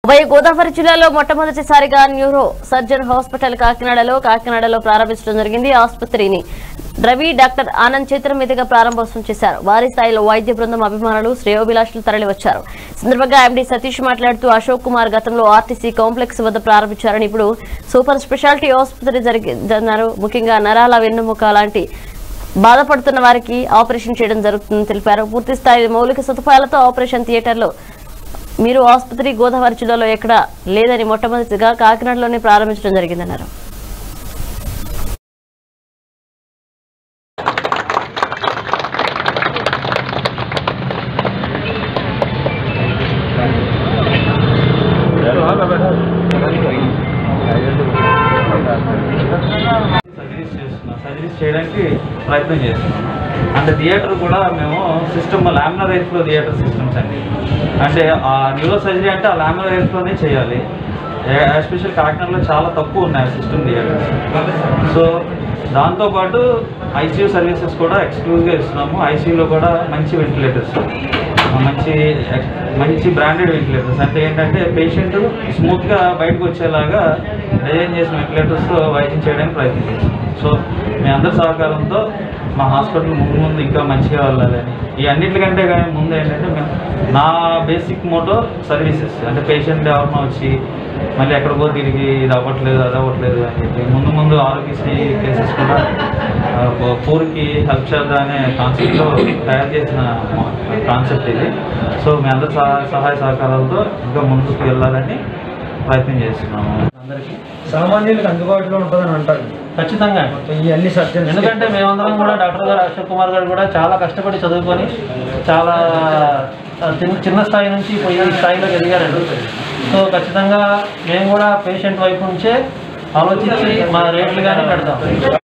ఉభయ గోదావరి జిల్లాలో మొట్టమొదటిసారిగా న్యూరో సర్జన్ హాస్పిటల్ కాకినాడలో కాకినాడలో ప్రారంభించడం జరిగింది ఈ ఆసుపత్రిని రవి డాక్టర్ ఆనంద్ చేతుల మీదుగా ప్రారంభోత్సవం చేశారు భారీ స్థాయిలో వైద్య బృందం అభిమానులు శ్రేయోభిలాషులు తరలివచ్చారు ఈ సందర్భంగా ఎండీ సతీష్ మాట్లాడుతూ అశోక్ కుమార్ గతంలో ఆర్టీసీ కాంప్లెక్స్ వద్ద ప్రారంభించారని ఇప్పుడు సూపర్ స్పెషాలిటీ ఆసుపత్రి జరిగిందన్నారు ముఖ్యంగా నరాల వెన్నుముక లాంటి బాధపడుతున్న వారికి ఆపరేషన్ చేయడం జరుగుతుందని తెలిపారు పూర్తి స్థాయి మౌలిక సదుపాయాలతో ఆపరేషన్ థియేటర్లో మీరు ఆసుపత్రి గోదావరి జిల్లాలో ఎక్కడా లేదని మొట్టమొదటిగా కాకినాడలోనే ప్రారంభించడం జరిగిందన్నారు సర్జరీస్ చేస్తున్నాం సర్జరీస్ చేయడానికి ప్రయత్నం చేస్తున్నాం అంటే థియేటర్ కూడా మేము సిస్టమ్ లామినర్ రైస్లో థియేటర్ సిస్టమ్స్ అండి అంటే ఆ న్యూరో సర్జరీ అంటే ఆ లామినర్ రైస్లోనే చేయాలి ఎస్పెషల్ కాకినాడలో చాలా తక్కువ ఉన్నాయి సిస్టమ్ థియేటర్స్ సో దాంతోపాటు ఐసీయూ సర్వీసెస్ కూడా ఎక్స్క్లూజివ్గా ఇస్తున్నాము ఐసీయూలో కూడా మంచి వెంటిలేటర్స్ మంచి మంచి బ్రాండెడ్ వెంటిలేటర్స్ అంటే ఏంటంటే పేషెంట్ స్మూత్గా బయటకు వచ్చేలాగా డిజైన్ చేసిన వెంటిలేటర్స్తో వైద్యం చేయడానికి ప్రయత్నం చేస్తాం సో మీ అందరి సహకారంతో మా హాస్పిటల్ ముందు ముందు ఇంకా మంచిగా వెళ్ళాలని ఈ అన్నిటికంటే కానీ ముందు ఏంటంటే మేము నా బేసిక్ మోటో సర్వీసెస్ అంటే పేషెంట్ ఎవరినో వచ్చి మళ్ళీ ఎక్కడికో తిరిగి ఇది అవ్వట్లేదు అది అవ్వట్లేదు అని చెప్పి ముందు ముందు ఆరోగ్యశ్రీ కేసెస్ కూడా పూర్కి హెల్ప్ చేద్దాం అనే కాన్సెప్ట్లో తయారు చేసిన కాన్సెప్ట్ ఇది సో మీ అందరి సహాయ సహాయ సహకారాలతో ఇంకా ముందుకు వెళ్ళాలని ప్రయత్నం చేస్తున్నాము అందరికీ సామాన్యులకు అందుబాటులో ఉంటుందని అంటారు ఖచ్చితంగా ఈ అన్ని సర్జన్స్ ఎందుకంటే మేమందరం కూడా డాక్టర్ గారు అశోక్ కుమార్ గారు కూడా చాలా కష్టపడి చదువుకొని చాలా ఆ, చిన్న చిన్న స్థాయి నుంచి ఇప్పుడు ఈ స్థాయిలో ఎదిగారండి సో ఖచ్చితంగా మేము కూడా పేషెంట్ వైపు నుంచే ఆలోచించి మా రేట్లు కానీ పెడతాం